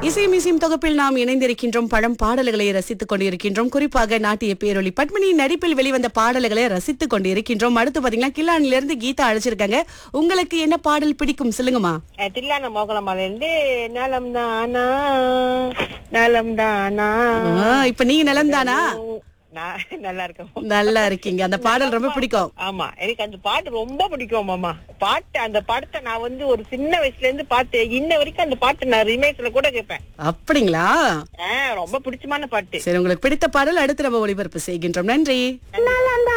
இசையும் இசையும் தொகுப்பில் நாம் இணைந்திருக்கின்றோம் பழம் பாடல்களை ரசித்துக் கொண்டிருக்கின்றோம் குறிப்பாக நாட்டிய பேரொளி பத்மினி நடிப்பில் வெளிவந்த பாடல்களை ரசித்துக் கொண்டிருக்கின்றோம் அடுத்து பாத்தீங்கன்னா கில்லானில இருந்து கீதா அழைச்சிருக்காங்க உங்களுக்கு என்ன பாடல் பிடிக்கும் சொல்லுங்கம்மா அஹ் தில்லான மோகனமால இருந்து நலம் தானா நலம் தானா ஆ, இப்ப நீங்க நலம்தானா நான் நல்லா இருக்கேன் நல்லா இருக்கீங்க அந்த பாடல் ரொம்ப பிடிக்கும் ஆமா எனக்கு அந்த பாட்டு ரொம்ப பிடிக்கும் மாமா பாட்டு அந்த படத்தை நான் வந்து ஒரு சின்ன வயசுல இருந்து பாத்து இன்ன வரைக்கும் அந்த பாட்டு நான் ரிமேக்ஸ்ல கூட கேட்பேன் அப்படிங்களா ஆஹ் ரொம்ப பிடிச்சமான பாட்டு சரி உங்களுக்கு பிடித்த பாடல் அடுத்து நம்ம ஒளிபரப்பு செய்கின்றோம் நன்றி